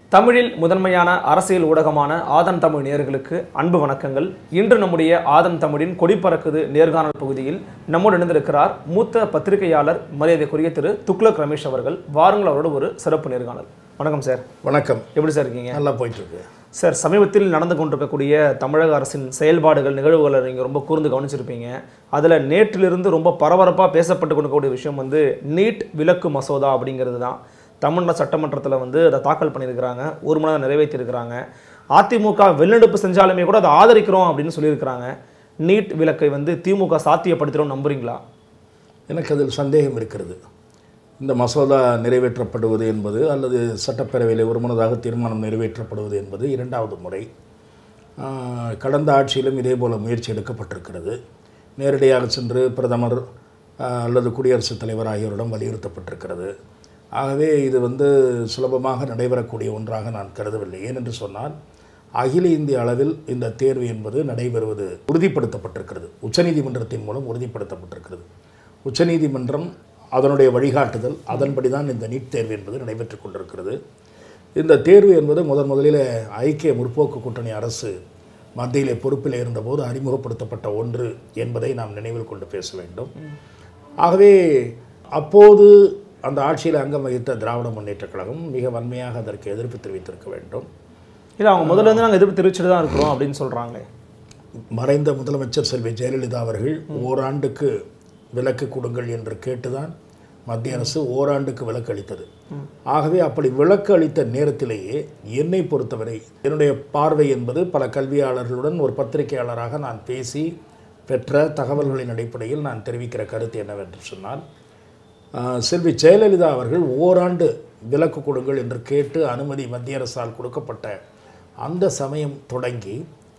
தமிழில் முதன்மையான அரசியல் ஊடகமான ஆதன் தமிழ் நேயர்களுக்கு அன்பு வணக்கங்கள் இன்று நம்முடைய ஆதன் தமிழின் கொடிப்பறக்குது நேர்காணல் பகுதியில் நம்மோடு இணைந்திருக்கிறார் மூத்த பத்திரிகையாளர் மரியாதைக்குரிய திரு துக்ளக் ரமேஷ் அவர்கள் வாருங்கள் அவரோட ஒரு சிறப்பு நேர்காணல் வணக்கம் சார் வணக்கம் எப்படி சார் இருக்கீங்க நல்லா போயிட்டு இருக்கு சார் சமீபத்தில் நடந்து கொண்டிருக்கக்கூடிய தமிழக அரசின் செயல்பாடுகள் நிகழ்வுகளை நீங்கள் ரொம்ப கூர்ந்து கவனிச்சிருப்பீங்க அதில் நேற்றிலிருந்து ரொம்ப பரபரப்பாக பேசப்பட்டு கொண்டிருக்கக்கூடிய விஷயம் வந்து நீட் விலக்கு மசோதா அப்படிங்கிறது தான் தமிழ்நாடு சட்டமன்றத்தில் வந்து அதை தாக்கல் பண்ணியிருக்கிறாங்க ஒரு மணி நேரம் நிறைவேற்றியிருக்கிறாங்க அதிமுக வெளிநடப்பு செஞ்சாலுமே கூட அதை ஆதரிக்கிறோம் அப்படின்னு சொல்லியிருக்கிறாங்க நீட் விலக்கை வந்து திமுக சாத்தியப்படுத்திடும் நம்புறீங்களா எனக்கு அதில் சந்தேகம் இருக்கிறது இந்த மசோதா நிறைவேற்றப்படுவது என்பது அல்லது சட்டப்பேரவையில் ஒருமனதாக தீர்மானம் நிறைவேற்றப்படுவது என்பது இரண்டாவது முறை ஆஹ், கடந்த ஆட்சியிலும் இதே போல முயற்சி எடுக்கப்பட்டிருக்கிறது நேரடியாக சென்று பிரதமர் ஆஹ், அல்லது குடியரசுத் தலைவர் ஆகியோரிடம் வலியுறுத்தப்பட்டிருக்கிறது ஆகவே இது வந்து சுலபமாக நடைபெறக்கூடிய ஒன்றாக நான் கருதவில்லை ஏனென்று சொன்னால் அகில இந்திய அளவில் இந்த தேர்வு என்பது நடைபெறுவது உறுதிப்படுத்தப்பட்டிருக்கிறது உச்சநீதிமன்றத்தின் மூலம் உறுதிப்படுத்தப்பட்டிருக்கிறது உச்சநீதிமன்றம் அதனுடைய வழிகாட்டுதல் அதன்படி தான் இந்த நீட் தேர்வு என்பது நடைபெற்றுக் கொண்டிருக்கிறது இந்த தேர்வு என்பது முதன் முதலில் ஐக்கிய முற்போக்கு கூட்டணி அரசு மத்தியிலே பொறுப்பில் இருந்தபோது அறிமுகப்படுத்தப்பட்ட ஒன்று என்பதை நாம் நினைவில் கொண்டு பேச வேண்டும் ஆகவே அப்போது அந்த ஆட்சியில் அங்கம் வகித்த திராவிட முன்னேற்றக் கழகம் மிக வன்மையாக அதற்கு எதிர்ப்பு தெரிவித்திருக்க வேண்டும் இல்லை அவங்க முதல்ல இருந்து நாங்கள் எதிர்ப்பு தெரிவிச்சுட்டு தான் இருக்கிறோம் அப்படின்னு சொல்கிறாங்களே மறைந்த முதலமைச்சர் செல்வி ஜெயலலிதா அவர்கள் ஓராண்டுக்கு விலக்கு கொடுங்கள் என்று கேட்டுதான் மத்திய அரசு ஓராண்டுக்கு விலக்கு அளித்தது ஆகவே அப்படி விலக்கு அளித்த நேரத்திலேயே என்னை பொறுத்தவரை என்னுடைய பார்வை என்பது பல கல்வியாளர்களுடன் ஒரு பத்திரிகையாளராக நான் பேசி பெற்ற தகவல்களின் அடிப்படையில் நான் தெரிவிக்கிற கருத்து என்னவென்று சொன்னால் ஆஹ், செல்வி ஜெயலலிதா அவர்கள் ஓராண்டு விலக்கு கொடுங்கள் என்று கேட்டு அனுமதி மத்திய அரசால் கொடுக்கப்பட்ட அந்த சமயம் தொடங்கி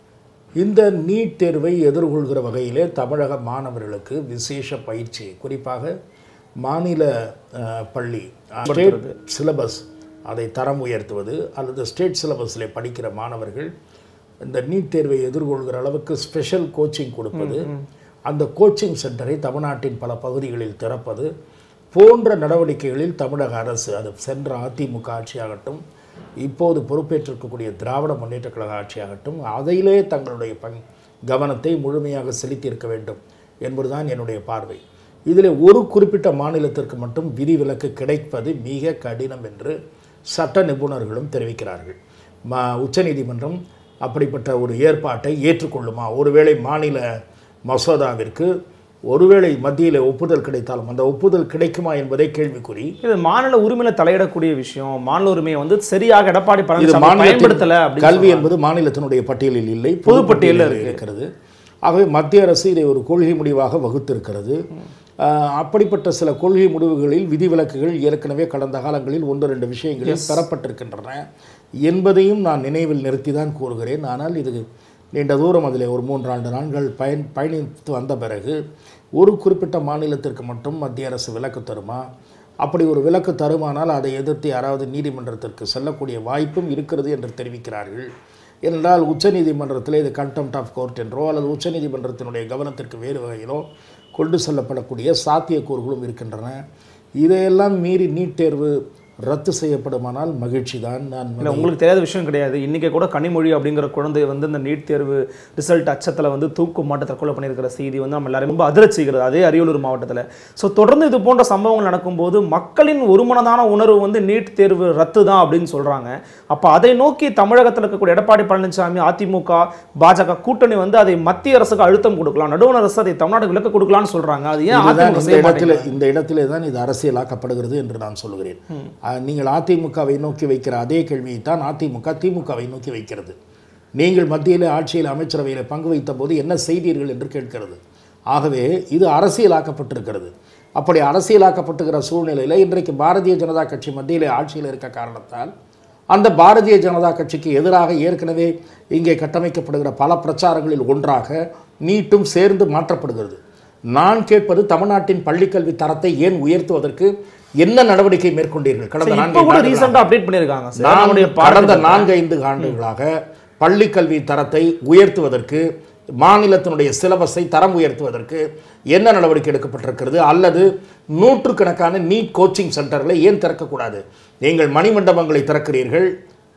இந்த நீட் தேர்வை எதிர்கொள்கிற வகையிலே தமிழக மாணவர்களுக்கு விசேஷ பயிற்சி குறிப்பாக மாநில அஹ், பள்ளி ஸ்டேட் சிலபஸ் அதை தரம் உயர்த்துவது அல்லது ஸ்டேட் சிலபஸில் படிக்கிற மாணவர்கள் இந்த நீட் தேர்வை எதிர்கொள்கிற அளவுக்கு ஸ்பெஷல் கோச்சிங் கொடுப்பது அந்த கோச்சிங் சென்டரை தமிழ்நாட்டின் பல பகுதிகளில் திறப்பது போன்ற நடவடிக்கைகளில் தமிழக அரசு அது சென்ற அதிமுக ஆட்சியாகட்டும் இப்போது பொறுப்பேற்றிருக்கக்கூடிய திராவிட முன்னேற்றக் கழக ஆட்சியாகட்டும் அதிலே தங்களுடைய பங் கவனத்தை முழுமையாக செலுத்தியிருக்க வேண்டும் என்பதுதான் என்னுடைய பார்வை இதில் ஒரு குறிப்பிட்ட மாநிலத்திற்கு மட்டும் விதிவிலக்கு கிடைப்பது மிக கடினம் என்று சட்ட நிபுணர்களும் தெரிவிக்கிறார்கள் மா உச்சநீதிமன்றம் அப்படிப்பட்ட ஒரு ஏற்பாட்டை ஏற்றுக்கொள்ளுமா ஒருவேளை மாநில மசோதாவிற்கு ஒருவேளை மத்தியில் ஒப்புதல் கிடைத்தாலும் அந்த ஒப்புதல் கிடைக்குமா என்பதே கேள்விக்குறி இது மாநில உரிமையில தலையிடக்கூடிய விஷயம் மாநில உரிமையை வந்து சரியாக எடப்பாடி இது பழனிசாமி மாநிலத்தின் பயன்படுத்தல அப்படின்னு கல்வி என்பது மாநிலத்தினுடைய பட்டியலில் இல்லை பொது பொது பட்டியல்ல பட்டியலில் இருக்கிறது ஆகவே மத்திய அரசு இதை ஒரு கொள்கை முடிவாக வகுத்திருக்கிறது ஆஹ், அப்படிப்பட்ட சில கொள்கை முடிவுகளில் விதிவிலக்குகள் ஏற்கனவே கடந்த காலங்களில் ஒன்று ரெண்டு விஷயங்களில் பெறப்பட்டிருக்கின்றன என்பதையும் நான் நினைவில் நிறுத்தி தான் கூறுகிறேன் ஆனால் இது நீண்ட தூரம் அதில் ஒரு மூன்றாண்டு நாட்கள் பயன் பயணித்து வந்த பிறகு ஒரு குறிப்பிட்ட மாநிலத்திற்கு மட்டும் மத்திய அரசு விலக்கு தருமா அப்படி ஒரு விலக்கு தருமானால் அதை எதிர்த்து யாராவது நீதிமன்றத்திற்கு செல்லக்கூடிய வாய்ப்பும் இருக்கிறது என்று தெரிவிக்கிறார்கள் ஏனென்றால் உச்சநீதிமன்றத்தில் இது கண்டெம்ட் ஆஃப் கோர்ட் என்றோ அல்லது உச்சநீதிமன்றத்தினுடைய கவனத்திற்கு வேறு வகையிலோ கொண்டு செல்லப்படக்கூடிய சாத்தியக்கூறுகளும் இருக்கின்றன இதையெல்லாம் மீறி நீட் தேர்வு ரத்து செய்யப்படுமானால் மகிழ்ச்சி தான் நான் இல்லை உங்களுக்கு தெரியாத விஷயம் கிடையாது இன்றைக்கி கூட கனிமொழி அப்படிங்கிற குழந்தை வந்து இந்த நீட் தேர்வு ரிசல்ட் அச்சத்தில் வந்து தூக்கு மாட்ட தற்கொலை பண்ணியிருக்கிற செய்தி வந்து நம்ம எல்லாரும் ரொம்ப அதிர்ச்சி செய்கிறது அதே அரியலூர் மாவட்டத்தில் ஸோ தொடர்ந்து இது போன்ற சம்பவங்கள் நடக்கும்போது மக்களின் ஒருமனதான உணர்வு வந்து நீட் தேர்வு ரத்து தான் அப்படின்னு சொல்கிறாங்க அப்போ அதை நோக்கி தமிழகத்தில் இருக்கக்கூடிய எடப்பாடி பழனிசாமி அதிமுக பாஜக கூட்டணி வந்து அதை மத்திய அரசுக்கு அழுத்தம் கொடுக்கலாம் நடுவண் அரசு அதை தமிழ்நாடு விலக்கு கொடுக்கலாம்னு சொல்கிறாங்க அது ஏன் இதுதான் அதிமுக இந்த செய்ய இடத்துல மாட்டேங்குது இந்த இடத்திலே தான் இது அரசியலாக்கப்படுகிறது என்று நான் சொல்லுகிறேன் அஹ், நீங்கள் அதிமுகவை நோக்கி வைக்கிற அதே கேள்வியை தான் அதிமுக திமுகவை நோக்கி வைக்கிறது நீங்கள் மத்தியில் ஆட்சியில் அமைச்சரவையில் பங்கு வைத்த போது என்ன செய்தீர்கள் என்று கேட்கிறது ஆகவே இது அரசியலாக்கப்பட்டிருக்கிறது அப்படி அரசியலாக்கப்பட்டுகிற சூழ்நிலையில் இன்றைக்கு பாரதிய ஜனதா கட்சி மத்தியில் ஆட்சியில் இருக்க காரணத்தால் அந்த பாரதிய ஜனதா கட்சிக்கு எதிராக ஏற்கனவே இங்கே கட்டமைக்கப்படுகிற பல பிரச்சாரங்களில் ஒன்றாக நீட்டும் சேர்ந்து மாற்றப்படுகிறது நான் கேட்பது தமிழ்நாட்டின் பள்ளிக்கல்வி தரத்தை ஏன் உயர்த்துவதற்கு என்ன நடவடிக்கை மேற்கொண்டீர்கள் கடந்த இப்போ நான்கு கூட ஆண்டுகளாக? ரீசெண்டாக அப்டேட் பண்ணியிருக்காங்க சார் நான் நம்முடைய கடந்த பாடத்திட்டத்தை. நான்கு ஐந்து ஆண்டுகளாக பள்ளிக்கல்வி தரத்தை உயர்த்துவதற்கு மாநிலத்தினுடைய சிலபஸை தரம் உயர்த்துவதற்கு என்ன நடவடிக்கை எடுக்கப்பட்டிருக்கிறது அல்லது நூற்றுக்கணக்கான நீட் கோச்சிங் சென்டர்களை ஏன் திறக்கக்கூடாது நீங்கள் மணிமண்டபங்களை திறக்கிறீர்கள்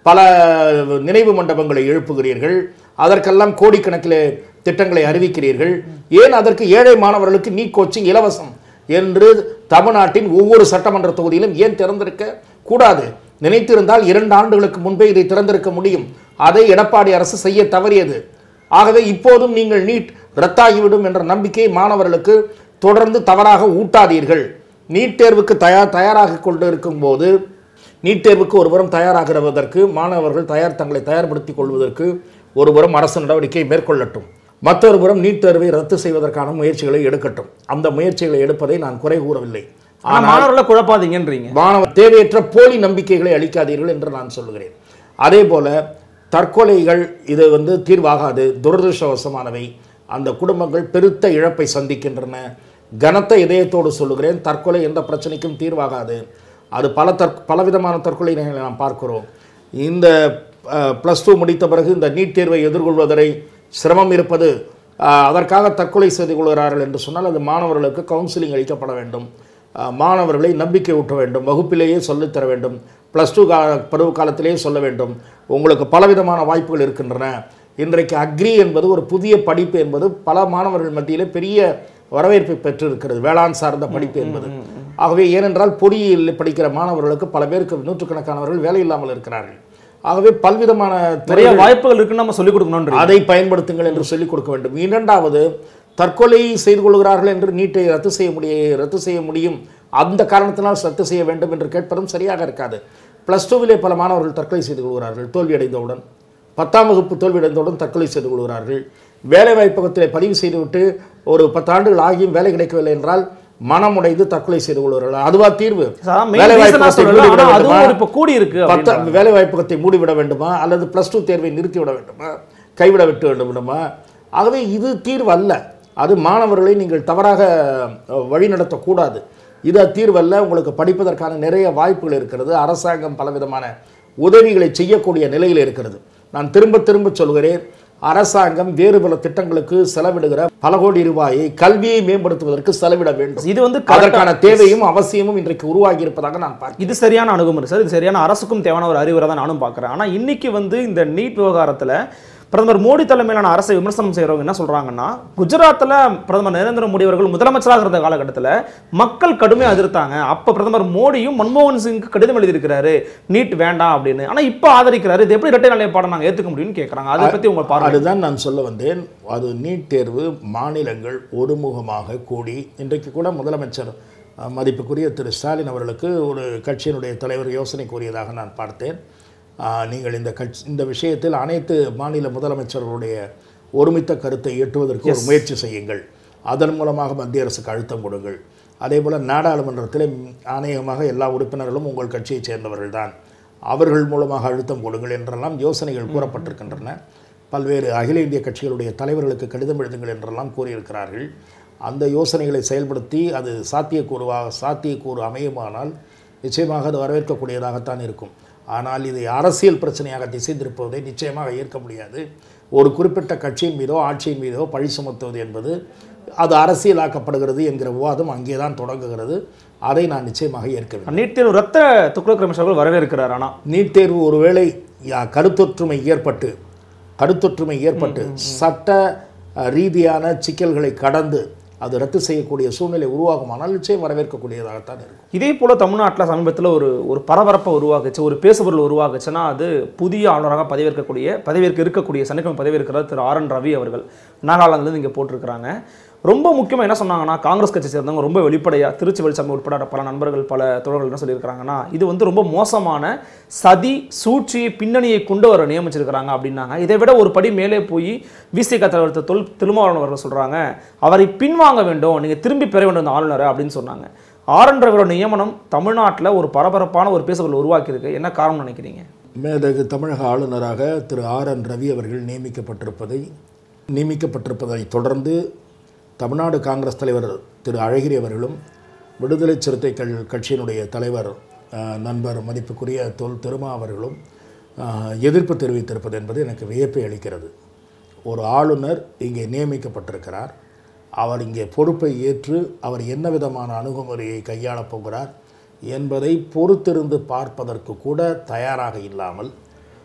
பல நினைவு மண்டபங்களை எழுப்புகிறீர்கள் அதற்கெல்லாம் கோடிக்கணக்கில் திட்டங்களை அறிவிக்கிறீர்கள் ஏன் அதற்கு ஏழை மாணவர்களுக்கு நீட் கோச்சிங் இலவசம் என்று தமிழ்நாட்டின் ஒவ்வொரு சட்டமன்ற தொகுதியிலும் ஏன் திறந்திருக்க கூடாது நினைத்திருந்தால் இரண்டு ஆண்டுகளுக்கு முன்பே இதை திறந்திருக்க முடியும் அதை எடப்பாடி அரசு செய்ய தவறியது ஆகவே இப்போதும் நீங்கள் நீட் ரத்தாகிவிடும் என்ற நம்பிக்கையை மாணவர்களுக்கு தொடர்ந்து தவறாக ஊட்டாதீர்கள் நீட் தேர்வுக்கு தயார் தயாராக கொண்டு இருக்கும்போது நீட் தேர்வுக்கு ஒருபுறம் தயாராகிறதற்கு மாணவர்கள் தயார் தங்களை தயார்படுத்திக் கொள்வதற்கு ஒருபுறம் அரசு நடவடிக்கை மேற்கொள்ளட்டும் மற்றொரு புறம் நீட் தேர்வை ரத்து செய்வதற்கான முயற்சிகளை எடுக்கட்டும் அந்த முயற்சிகளை எடுப்பதை நான் குறை கூறவில்லை ஆனா மாணவர்களை குழப்பாதீங்கன்றீங்க மாணவ தேவையற்ற போலி நம்பிக்கைகளை அளிக்காதீர்கள் என்று நான் சொல்லுகிறேன் அதே போல தற்கொலைகள் இது வந்து தீர்வாகாது துரதிருஷ்டவசமானவை அந்த குடும்பங்கள் பெருத்த இழப்பை சந்திக்கின்றன கனத்த இதயத்தோடு சொல்லுகிறேன் தற்கொலை எந்த பிரச்சனைக்கும் தீர்வாகாது அது பல தற் பலவிதமான தற்கொலைகளை நாம் பார்க்கிறோம் இந்த ப்ளஸ் டூ முடித்த பிறகு இந்த நீட் தேர்வை எதிர்கொள்வதை சிரமம் இருப்பது அஹ், அதற்காக தற்கொலை செய்து கொள்கிறார்கள் என்று சொன்னால் அது மாணவர்களுக்கு கவுன்சிலிங் அளிக்கப்பட வேண்டும் அஹ், மாணவர்களை நம்பிக்கை ஊட்ட வேண்டும் வகுப்பிலேயே சொல்லித் தர வேண்டும் ப்ளஸ் டூ கா பருவ காலத்திலேயே சொல்ல வேண்டும் உங்களுக்கு பலவிதமான வாய்ப்புகள் இருக்கின்றன இன்றைக்கு அக்ரி என்பது ஒரு புதிய படிப்பு என்பது பல மாணவர்கள் மத்தியிலே பெரிய வரவேற்பை பெற்றிருக்கிறது வேளாண் சார்ந்த படிப்பு என்பது ஆகவே ஏனென்றால் பொறியியல் படிக்கிற மாணவர்களுக்கு பல பேருக்கு நூற்றுக்கணக்கானவர்கள் வேலை இல்லாமல் இருக்கிறார்கள் ஆகவே பல்விதமான நிறைய வாய்ப்புகள் இருக்குன்னு நம்ம சொல்லிக் கொடுக்கணும்ன்றீங்க அதை பயன்படுத்துங்கள் என்று சொல்லிக் கொடுக்க வேண்டும் இரண்டாவது தற்கொலை செய்து கொள்கிறார்கள் என்று நீட்டை ரத்து செய்ய முடிய ரத்து செய்ய முடியும் அந்த காரணத்தினால் ரத்து செய்ய வேண்டும் என்று கேட்பதும் சரியாக இருக்காது ப்ளஸ் டூவிலே பல மாணவர்கள் தற்கொலை செய்து கொள்கிறார்கள் தோல்வியடைந்தவுடன் பத்தாம் வகுப்பு தோல்வியடைந்தவுடன் தற்கொலை செய்து கொள்கிறார்கள் வேலை வாய்ப்பகத்திலே பதிவு செய்துவிட்டு ஒரு பத்தாண்டுகள் ஆகியும் வேலை கிடைக்கவில்லை என்றால் மனமுடைந்து தற்கொலை செய்து கொள்கிறார்கள் அதுவா தீர்வு சார், main வேலை reason நான் வாய்ப்பகத்தை சொல்லல. மூடிவிட ஆனா வேண்டுமா? அதுவும் இப்ப கூடி இருக்கு பத்த அப்படின்றாங்க. வேலை வாய்ப்பகத்தை மூடிவிட வேண்டுமா அல்லது ப்ளஸ் டூ தேர்வை நிறுத்திவிட வேண்டுமா கைவிட விட்டு வேண்டும் வேண்டுமா ஆகவே இது தீர்வு அல்ல அது மாணவர்களை நீங்கள் தவறாக அஹ், வழிநடத்தக்கூடாது இது தீர்வல்ல உங்களுக்கு படிப்பதற்கான நிறைய வாய்ப்புகள் இருக்கிறது அரசாங்கம் பலவிதமான உதவிகளை செய்யக்கூடிய நிலையில் இருக்கிறது நான் திரும்ப திரும்ப சொல்கிறேன் அரசாங்கம் வேறு பல திட்டங்களுக்கு செலவிடுகிற பல கோடி ரூபாயை கல்வியை மேம்படுத்துவதற்கு செலவிட வேண்டும் இது வந்து correct ஆ- அதற்கான தேவையும் அவசியமும் இன்றைக்கு உருவாகி இருப்பதாக நான் பார்க்கிறேன் இது சரியான அணுகுமுறை சார் இது சரியான அரசுக்கும் தேவையான ஒரு அறிவுரை தான் நானும் பார்க்குறேன் ஆனால் இன்னைக்கு வந்து இந்த நீட் விவகாரத்தில் பிரதமர் மோடி தலைமையிலான அரசை விமர்சனம் செய்கிறவங்க என்ன சொல்றாங்கன்னா குஜராத்தில் பிரதமர் நரேந்திர மோடி அவர்கள் முதலமைச்சராக இருந்த காலகட்டத்தில் மக்கள் கடுமையாக எதிர்த்தாங்க அப்போ பிரதமர் மோடியும் மன்மோகன் சிங்க்கு கடிதம் எழுதியிருக்கிறாரு நீட் வேண்டாம் அப்படின்னு ஆனால் இப்போ ஆதரிக்கிறாரு இது எப்படி இரட்டை நிலைப்பாடம் நாங்கள் ஏற்றுக்க முடியும்னு கேட்குறாங்க அதை பற்றி உங்கள் பார்வை அதுதான் நான் சொல்ல வந்தேன் அது நீட் தேர்வு மாநிலங்கள் ஒருமுகமாக கூடி இன்றைக்கு கூட முதலமைச்சர் அஹ், மதிப்புக்குரிய திரு ஸ்டாலின் அவர்களுக்கு ஒரு கட்சியினுடைய தலைவர் யோசனை கூறியதாக நான் பார்த்தேன் அஹ், நீங்கள் இந்த கட்சி இந்த விஷயத்தில் அனைத்து மாநில முதலமைச்சர்களுடைய ஒருமித்த கருத்தை எட்டுவதற்கு ஒரு முயற்சி செய்யுங்கள் அதன் மூலமாக மத்திய அரசுக்கு அழுத்தம் கொடுங்கள் அதே போல் நாடாளுமன்றத்தில் அநேகமாக எல்லா உறுப்பினர்களும் உங்கள் கட்சியைச் சேர்ந்தவர்கள் தான் அவர்கள் மூலமாக அழுத்தம் கொடுங்கள் என்றெல்லாம் யோசனைகள் கூறப்பட்டிருக்கின்றன பல்வேறு அகில இந்திய கட்சிகளுடைய தலைவர்களுக்கு கடிதம் எழுதுங்கள் என்றெல்லாம் கூறியிருக்கிறார்கள் அந்த யோசனைகளை செயல்படுத்தி அது சாத்தியக்கூறுவாக சாத்தியக்கூறு அமையுமானால் நிச்சயமாக அது வரவேற்கக்கூடியதாகத்தான் இருக்கும் ஆனால் இதை அரசியல் பிரச்சனையாக திசை திருப்புவதை நிச்சயமாக ஏற்க முடியாது ஒரு குறிப்பிட்ட கட்சியின் மீதோ ஆட்சியின் மீதோ பழி சுமத்துவது என்பது அது அரசியலாக்கப்படுகிறது என்கிற விவாதம் அங்கே தான் தொடங்குகிறது அதை நான் நிச்சயமாக ஏற்கவில்லை நீட் தேர்வு ரத்த துக்ளக் ரமேஷ் அவர்கள் வரவேற்கிறார் ஆனால் நீட் தேர்வு ஒருவேளை யா- கருத்தொற்றுமை ஏற்பட்டு கருத்தொற்றுமை ஏற்பட்டு சட்ட அஹ், ரீதியான சிக்கல்களை கடந்து அது ரத்து செய்யக்கூடிய சூழ்நிலை உருவாகுமானால் நிச்சயம் வரவேற்கக்கூடியதாகத்தான் இருக்கும் இதே போல தமிழ்நாட்டில் சமீபத்தில் ஒரு ஒரு பரபரப்பை உருவாக்குச்சு ஒரு பேசுபொருள் உருவாக்குச்சுன்னா அது புதிய ஆளுநராக பதவியேற்கக்கூடிய பதவியேற்க இருக்கக்கூடிய சனிக்கிழமை பதவியேற்கிறார் திரு ஆர் என் ரவி அவர்கள் நாகாலாந்துலேருந்து இங்கே போட்டிருக்கிறாங்க ரொம்ப முக்கியமாக என்ன சொன்னாங்கன்னா காங்கிரஸ் கட்சி சேர்ந்தவங்க ரொம்ப வெளிப்படையாக திருச்சி வெளிச்சாமி உட்பட பல நண்பர்கள் பல தோழர்கள் என்ன சொல்லியிருக்கிறாங்கன்னா இது வந்து ரொம்ப மோசமான சதி சூழ்ச்சியை பின்னணியை கொண்டு வர நியமிச்சிருக்கிறாங்க அப்படின்னாங்க இதை விட ஒரு படி மேலே போய் விசிக தலைவர் திரு தொல் திருமாவளவன் அவர்கள் சொல்கிறாங்க அவரை பின்வாங்க வேண்டும் நீங்கள் திரும்பி பெற வேண்டும் இந்த ஆளுநரை அப்படின்னு சொன்னாங்க ஆர் என் ரவியோட நியமனம் தமிழ்நாட்டில் ஒரு பரபரப்பான ஒரு பேசுபொருள் உருவாக்கியிருக்கு என்ன காரணம் நினைக்கிறீங்க மேதகு தமிழக ஆளுநராக திரு ஆர் என் ரவி அவர்கள் நியமிக்கப்பட்டிருப்பதை நியமிக்கப்பட்டிருப்பதை தொடர்ந்து தமிழ்நாடு காங்கிரஸ் தலைவர் திரு அழகிரி அவர்களும் விடுதலை சிறுத்தைகள் கட்சியினுடைய தலைவர் அஹ், நண்பர் மதிப்புக்குரிய தொல் திருமா அவர்களும் அஹ், எதிர்ப்பு தெரிவித்திருப்பது என்பது எனக்கு வியப்பை அளிக்கிறது ஒரு ஆளுநர் இங்கே நியமிக்கப்பட்டிருக்கிறார் அவர் இங்கே பொறுப்பை ஏற்று அவர் என்ன விதமான அணுகுமுறையை கையாளப் போகிறார் என்பதை பொறுத்திருந்து பார்ப்பதற்கு கூட தயாராக இல்லாமல்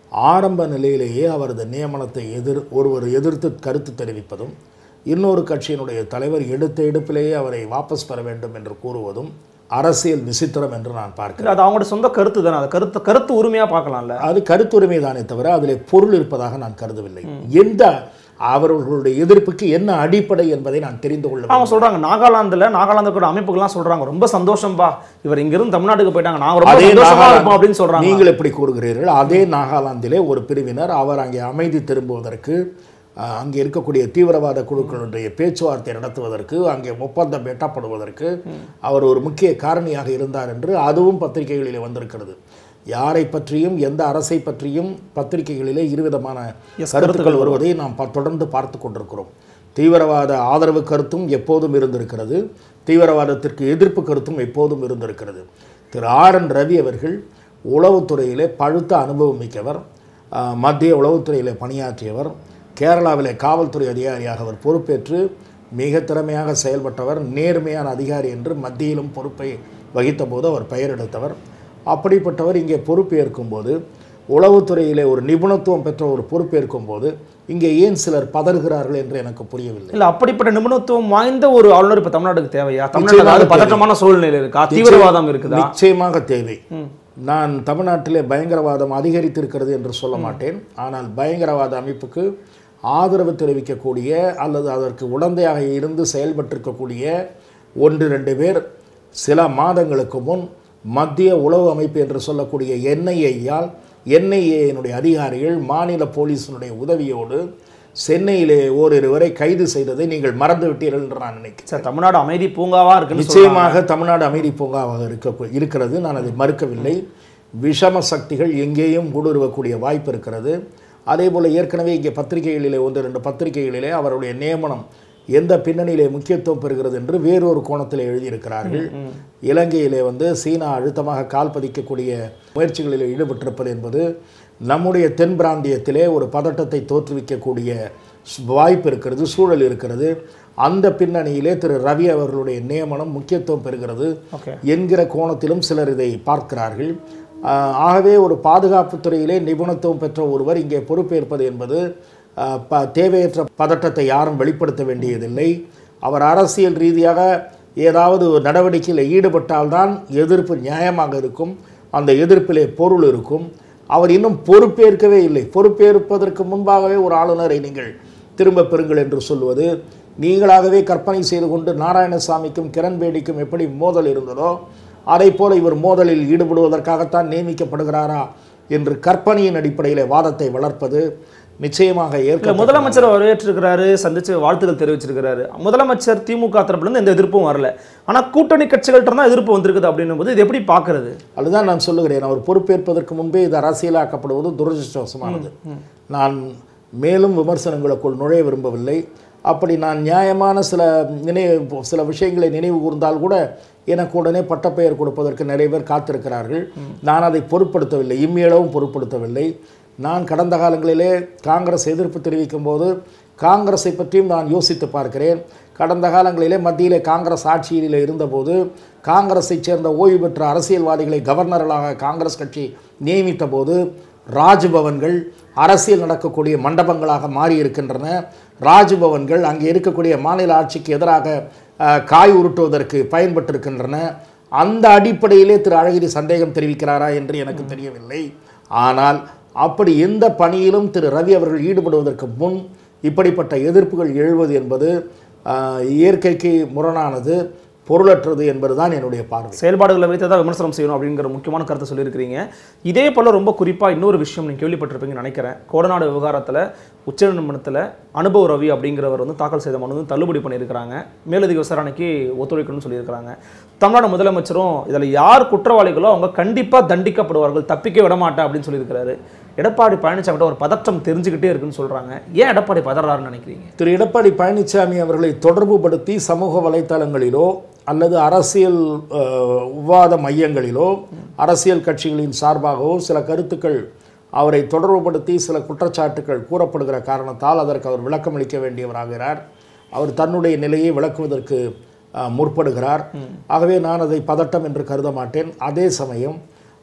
ஆரம்ப நிலையிலேயே அவரது நியமனத்தை எதிர் ஒருவர் எதிர்த்து கருத்து தெரிவிப்பதும் இன்னொரு கட்சியினுடைய தலைவர் எடுத்த எடுப்பிலேயே அவரை வாபஸ் பெற வேண்டும் என்று கூறுவதும் அரசியல் விசித்திரம் என்று நான் பார்க்கிறேன் இல்ல அது அவங்களோட சொந்த கருத்து தானே அது கருத்து கருத்து உரிமையா பார்க்கலாம்ல அது கருத்துரிமை தானே தவிர அதில் பொருள் இருப்பதாக நான் கருதவில்லை எந்த அவர்களுடைய எதிர்ப்புக்கு என்ன அடிப்படை என்பதை நான் தெரிந்து கொள்ள வேண்டும். அவங்க சொல்றாங்க நாகாலாந்துல நாகாலாந்துக்கூட அமைப்புகள்லாம் சொல்றாங்க ரொம்ப சந்தோஷம்பா இவர் இங்கிருந்து தமிழ்நாட்டுக்கு போயிட்டாங்க நாங்க ரொம்ப அதே சந்தோஷமா நாகாலாந்து- இருப்போம் அப்படின்னு சொல்றாங்க நீங்கள் எப்படி கூறுகிறீர்கள் அதே நாகாலாந்திலே ஒரு பிரிவினர் அவர் அங்கே அமைதி திரும்புவதற்கு அஹ், அங்கே இருக்கக்கூடிய தீவிரவாத குழுக்களுடைய பேச்சுவார்த்தை நடத்துவதற்கு அங்கே ஒப்பந்தம் எட்டப்படுவதற்கு அவர் ஒரு முக்கிய காரணியாக இருந்தார் என்று அதுவும் பத்திரிகைகளிலே வந்திருக்கிறது யாரை பற்றியும் எந்த அரசை பற்றியும் பத்திரிகைகளிலே இருவிதமான கருத்துக்கள் வருவதை நாம் ப- தொடர்ந்து பார்த்து கொண்டிருக்கிறோம் தீவிரவாத ஆதரவு கருத்தும் எப்போதும் இருந்திருக்கிறது தீவிரவாதத்திற்கு எதிர்ப்பு கருத்தும் எப்போதும் இருந்திருக்கிறது திரு ஆர் என் ரவி அவர்கள் உளவுத்துறையிலே பழுத்த அனுபவம் மிக்கவர் ஆஹ், மத்திய உளவுத்துறையிலே பணியாற்றியவர் கேரளாவிலே காவல்துறை அதிகாரியாக அவர் பொறுப்பேற்று மிக திறமையாக செயல்பட்டவர் நேர்மையான அதிகாரி என்று மத்தியிலும் பொறுப்பை வகித்தபோது அவர் பெயர் எடுத்தவர் அப்படிப்பட்டவர் இங்கே பொறுப்பேற்கும் போது உளவுத்துறையிலே ஒரு நிபுணத்துவம் பெற்ற ஒரு பொறுப்பேற்கும் போது இங்கே ஏன் சிலர் பதறுகிறார்கள் என்று எனக்கு புரியவில்லை இல்ல அப்படிப்பட்ட நிபுணத்துவம் வாய்ந்த ஒரு ஆளுநர் இப்ப தமிழ்நாட்டுக்கு தேவையா தமிழ்நாட்டுல நிச்சயமாக அது பதற்றமான சூழ்நிலை இருக்கா தீவிரவாதம் இருக்குதா நிச்சயமாக தேவை நான் தமிழ்நாட்டிலே பயங்கரவாதம் அதிகரித்திருக்கிறது என்று சொல்ல மாட்டேன் ஆனால் பயங்கரவாத அமைப்புக்கு ஆதரவு தெரிவிக்கக்கூடிய அல்லது அதற்கு உடந்தையாக இருந்து செயல்பட்டிருக்கக்கூடிய ஒன்று ரெண்டு பேர் சில மாதங்களுக்கு முன் மத்திய உளவு அமைப்பு என்று சொல்லக்கூடிய என்ஐஏயால் என்ஐஏனுடைய அதிகாரிகள் மாநில போலீஸினுடைய உதவியோடு சென்னையிலே ஓரிருவரை கைது செய்ததை நீங்கள் மறந்து விட்டீர்கள் என்று நான் நினைக்கிறேன் சார் தமிழ்நாடு அமைதி பூங்காவா இருக்குன்னு சொல்றாங்க. நிச்சயமாக தமிழ்நாடு அமைதி பூங்காவாக இருக்க இருக்கிறது நான் அதை மறுக்கவில்லை விஷம சக்திகள் எங்கேயும் ஊடுருவக்கூடிய வாய்ப்பு இருக்கிறது அதே போல் ஏற்கனவே இங்கே பத்திரிகைகளிலே ஒன்று ரெண்டு பத்திரிகைகளிலே அவருடைய நியமனம் எந்த பின்னணியிலே முக்கியத்துவம் பெறுகிறது என்று வேறொரு கோணத்தில் எழுதியிருக்கிறார்கள் இலங்கையிலே வந்து சீனா அழுத்தமாக கால் பதிக்கக்கூடிய முயற்சிகளில் ஈடுபட்டிருப்பது என்பது நம்முடைய தென் பிராந்தியத்திலே ஒரு பதட்டத்தை தோற்றுவிக்கக்கூடிய ஸ்- வாய்ப்பு இருக்கிறது சூழல் இருக்கிறது அந்த பின்னணியிலே திரு ரவி அவர்களுடைய நியமனம் முக்கியத்துவம் பெறுகிறது ஓகே என்கிற கோணத்திலும் சிலர் இதை பார்க்கிறார்கள் ஆஹ் ஆகவே ஒரு பாதுகாப்புத் துறையிலே நிபுணத்துவம் பெற்ற ஒருவர் இங்கே பொறுப்பேற்பது என்பது ஆஹ் ப தேவையற்ற பதட்டத்தை யாரும் வெளிப்படுத்த வேண்டியதில்லை அவர் அரசியல் ரீதியாக ஏதாவது ஒரு நடவடிக்கையில் ஈடுபட்டால்தான் எதிர்ப்பு நியாயமாக இருக்கும் அந்த எதிர்ப்பிலே பொருள் இருக்கும் அவர் இன்னும் பொறுப்பேற்கவே இல்லை பொறுப்பேற்பதற்கு முன்பாகவே ஒரு ஆளுநரை நீங்கள் திரும்ப பெறுங்கள் என்று சொல்வது நீங்களாகவே கற்பனை செய்து கொண்டு நாராயணசாமிக்கும் கிரண்பேடிக்கும் எப்படி மோதல் இருந்ததோ அதை போல இவர் மோதலில் ஈடுபடுவதற்காகத்தான் நியமிக்கப்படுகிறாரா என்று கற்பனையின் அடிப்படையிலே வாதத்தை வளர்ப்பது நிச்சயமாக இல்ல ஏற்க முதலமைச்சர் வரவேற்றிருக்கிறாரு சந்திச்சு வாழ்த்துக்கள் தெரிவிச்சிருக்கிறாரு முதலமைச்சர் திமுக தரப்புல இருந்து எந்த எதிர்ப்பும் வரல ஆனா கூட்டணி கட்சிகள்கிட்ட தான் எதிர்ப்பு வந்திருக்குது அப்படின்னும் போது இது எப்படி பாக்குறது அதுதான் நான் சொல்லுகிறேன் அவர் பொறுப்பேற்பதற்கு முன்பே இது அரசியலாக்கப்படுவது துரதிருஷ்டவசமானது நான் மேலும் விமர்சனங்களுக்குள் நுழைய விரும்பவில்லை அப்படி நான் நியாயமான சில நினைவு சில விஷயங்களை நினைவு கூர்ந்தால் கூட எனக்கு உடனே பட்டப்பெயர் கொடுப்பதற்கு நிறைய பேர் காத்திருக்கிறார்கள் நான் அதை பொருட்படுத்தவில்லை இம்மியளவும் பொருட்படுத்தவில்லை நான் கடந்த காலங்களிலே காங்கிரஸ் எதிர்ப்பு தெரிவிக்கும் போது காங்கிரஸை பற்றியும் நான் யோசித்து பார்க்கிறேன் கடந்த காலங்களிலே மத்தியிலே காங்கிரஸ் ஆட்சியில் இருந்தபோது காங்கிரஸைச் சேர்ந்த ஓய்வு பெற்ற அரசியல்வாதிகளை கவர்னர்களாக காங்கிரஸ் கட்சி நியமித்த போது ராஜ்பவன்கள் அரசியல் நடக்கக்கூடிய மண்டபங்களாக மாறி இருக்கின்றன ராஜ்பவன்கள் அங்கே இருக்கக்கூடிய மாநில ஆட்சிக்கு எதிராக அஹ், காய் உருட்டுவதற்கு பயன்பட்டிருக்கின்றன அந்த அடிப்படையிலே திரு அழகிரி சந்தேகம் தெரிவிக்கிறாரா என்று எனக்கு தெரியவில்லை ஆனால் அப்படி எந்த பணியிலும் திரு ரவி அவர்கள் ஈடுபடுவதற்கு முன் இப்படிப்பட்ட எதிர்ப்புகள் எழுவது என்பது ஆஹ், இயற்கைக்கு முரணானது பொருளற்றது என்பதுதான் என்னுடைய பார்வை செயல்பாடுகளை வைத்து தான் விமர்சனம் செய்யணும் அப்படிங்கிற முக்கியமான கருத்தை சொல்லியிருக்கிறீங்க இதே போல ரொம்ப குறிப்பாக இன்னொரு விஷயம் நீங்கள் கேள்விப்பட்டிருப்பீங்கன்னு நினைக்கிறேன் கோடநாடு விவகாரத்தில் உச்சநீதிமன்றத்தில் அனுபவ ரவி அப்படிங்கிறவர் வந்து தாக்கல் செய்த மனு வந்து தள்ளுபடி பண்ணியிருக்கிறாங்க மேலதிக விசாரணைக்கு ஒத்துழைக்கணும்னு சொல்லியிருக்கிறாங்க தமிழ்நாடு முதலமைச்சரும் இதில் யார் குற்றவாளிகளோ அவங்க கண்டிப்பாக தண்டிக்கப்படுவார்கள் தப்பிக்க விட மாட்டேன் அப்படின்னு சொல்லியிருக்கிறாரு எடப்பாடி பழனிசாமிகிட்ட ஒரு பதற்றம் தெரிஞ்சுக்கிட்டே இருக்குன்னு சொல்கிறாங்க ஏன் எடப்பாடி பதறாருன்னு நினைக்கிறீங்க திரு எடப்பாடி பழனிசாமி அவர்களை தொடர்புபடுத்தி சமூக வலைத்தளங்களிலோ அல்லது அரசியல் அஹ், விவாத மையங்களிலோ அரசியல் கட்சிகளின் சார்பாகவோ சில கருத்துக்கள் அவரை தொடர்புபடுத்தி சில குற்றச்சாட்டுகள் கூறப்படுகிற காரணத்தால் அதற்கு அவர் விளக்கமளிக்க வேண்டியவராகிறார் அவர் தன்னுடைய நிலையை விளக்குவதற்கு அஹ், முற்படுகிறார் ஆகவே நான் அதை பதட்டம் என்று கருத மாட்டேன் அதே சமயம்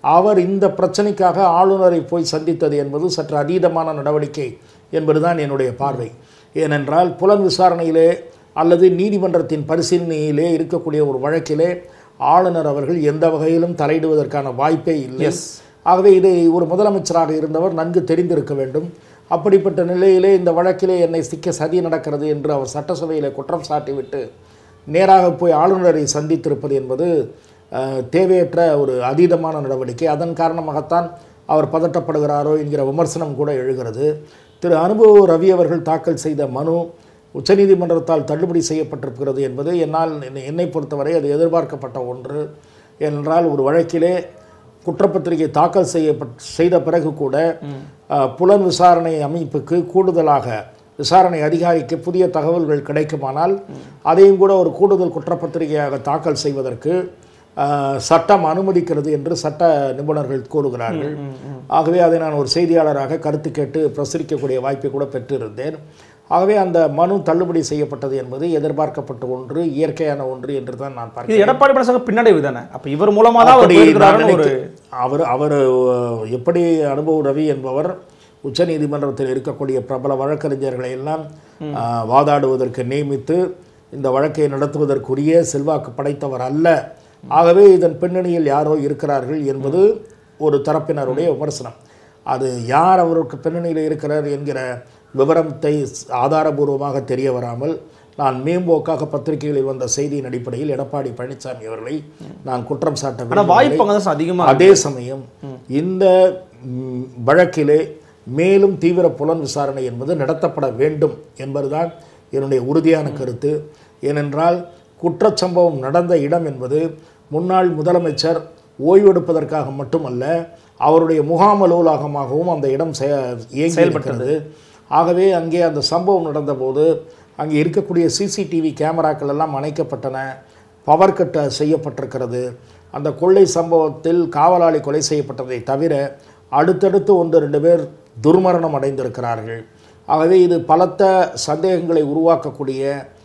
அவர் இந்த பிரச்சனைக்காக ஆளுநரை போய் சந்தித்தது என்பது சற்று அதீதமான நடவடிக்கை என்பதுதான் என்னுடைய பார்வை ஏனென்றால் புலன் விசாரணையிலே அல்லது நீதிமன்றத்தின் பரிசீலனையிலே இருக்கக்கூடிய ஒரு வழக்கிலே ஆளுநர் அவர்கள் எந்த வகையிலும் தலையிடுவதற்கான வாய்ப்பே இல்லை ஆகவே இதை ஒரு முதலமைச்சராக இருந்தவர் நன்கு தெரிந்திருக்க வேண்டும் அப்படிப்பட்ட நிலையிலே இந்த வழக்கிலே என்னை சிக்க சதி நடக்கிறது என்று அவர் சட்டசபையிலே குற்றம் சாட்டிவிட்டு நேராக போய் ஆளுநரை சந்தித்திருப்பது என்பது அஹ், தேவையற்ற ஒரு அதீதமான நடவடிக்கை அதன் காரணமாகத்தான் அவர் பதட்டப்படுகிறாரோ என்கிற விமர்சனம் கூட எழுகிறது திரு அனுபவ ரவி அவர்கள் தாக்கல் செய்த மனு உச்சநீதிமன்றத்தால் தள்ளுபடி செய்யப்பட்டிருக்கிறது என்பது என்னால் என்னை- என்னை பொறுத்தவரை அது எதிர்பார்க்கப்பட்ட ஒன்று ஏனென்றால் ஒரு வழக்கிலே குற்றப்பத்திரிகை தாக்கல் செய்யப்பட் செய்த பிறகு கூட அஹ், புலன் விசாரணை அமைப்புக்கு கூடுதலாக விசாரணை அதிகாரிக்கு புதிய தகவல்கள் கிடைக்குமானால் அதையும் கூட ஒரு கூடுதல் குற்றப்பத்திரிகையாக தாக்கல் செய்வதற்கு அஹ், சட்டம் அனுமதிக்கிறது என்று சட்ட நிபுணர்கள் கூறுகிறார்கள் ஆகவே அதை நான் ஒரு செய்தியாளராக கருத்து கேட்டு பிரசுரிக்கக்கூடிய வாய்ப்பை கூட பெற்றிருந்தேன் ஆகவே அந்த மனு தள்ளுபடி செய்யப்பட்டது என்பது எதிர்பார்க்கப்பட்ட ஒன்று இயற்கையான ஒன்று என்று தான் நான் பார்க்கிறேன் இது எடப்பாடி பழனிசாமி பின்னடைவு தானே அப்ப இவர் மூலமா தான் அவர் அப்படி நான் போயிருக்கிறாருன்னு ஒரு நினைக்க- அவர் அவர் அஹ், எப்படி அனுபவ ரவி என்பவர் உச்சநீதிமன்றத்தில் இருக்கக்கூடிய பிரபல வழக்கறிஞர்களை எல்லாம் அஹ், வாதாடுவதற்கு நியமித்து இந்த வழக்கை நடத்துவதற்குரிய செல்வாக்கு படைத்தவர் அல்ல ஆகவே இதன் பின்னணியில் யாரோ இருக்கிறார்கள் என்பது ஒரு தரப்பினருடைய விமர்சனம் அது யார் அவருக்கு பின்னணியில் இருக்கிறார் என்கிற விவரத்தை ஆதாரபூர்வமாக தெரிய வராமல் நான் மேம்போக்காக பத்திரிகைகளில் வந்த செய்தியின் அடிப்படையில் எடப்பாடி பழனிசாமி அவர்களை நான் குற்றம் சாட்ட ஆனா விரும்பவில்லை. வாய்ப்பு அங்க தான் அதிகமா அதே சமயம் இந்த ம், வழக்கிலே மேலும் தீவிர புலன் விசாரணை என்பது நடத்தப்பட வேண்டும் என்பதுதான் என்னுடைய உறுதியான கருத்து ஏனென்றால் குற்றச்சம்பவம் நடந்த இடம் என்பது முன்னாள் முதலமைச்சர் ஓய்வெடுப்பதற்காக மட்டுமல்ல அவருடைய முகாம் அலுவலகமாகவும் அந்த இடம் செய- இயங்கி இருக்கிறது ஆகவே அங்கே அந்த சம்பவம் நடந்தபோது அங்கே இருக்கக்கூடிய சிசிடிவி கேமராக்கள் எல்லாம் அணைக்கப்பட்டன பவர் கட் செய்யப்பட்டிருக்கிறது அந்த கொள்ளை சம்பவத்தில் காவலாளி கொலை செய்யப்பட்டதை தவிர அடுத்தடுத்து ஒன்று ரெண்டு பேர் துர்மரணம் அடைந்திருக்கிறார்கள் ஆகவே இது பலத்த சந்தேகங்களை உருவாக்கக்கூடிய